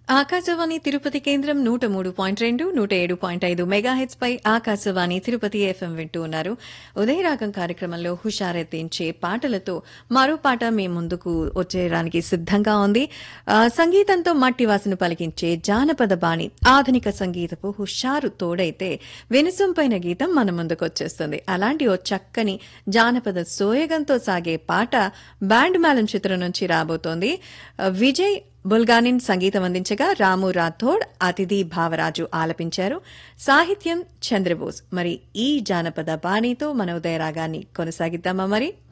ఆకాశవాణి తిరుపతి కేంద్రం నూట మూడు పాయింట్ రెండు నూట ఏడు పాయింట్ ఐదు మెగాహెట్స్ పై ఆకాశవాణి తిరుపతి ఎఫ్ఎం వింటూ ఉన్నారు ఉదయరాగం కార్యక్రమంలో హుషారెత్తించే పాటలతో మరో పాట మీ ముందుకు వచ్చేయడానికి సిద్ధంగా ఉంది ఆ, సంగీతంతో మట్టి వాసన పలికించే జానపద బాణి ఆధునిక సంగీతపు హుషారు తోడైతే వినసొంపైన గీతం మన ముందుకు వచ్చేస్తుంది అలాంటి ఓ చక్కని జానపద సోయగంతో సాగే పాట బ్యాండ్ మేళం చిత్రం నుంచి రాబోతోంది ఆ, విజయ్ బుల్గానిన్ సంగీతం అందించగా రాము రాథోడ్ అతిథి భావరాజు ఆలపించారు సాహిత్యం చంద్రబోస్ మరి ఈ జానపద బాణీతో మన ఉదయరాగాన్ని కొనసాగిద్దామా మరి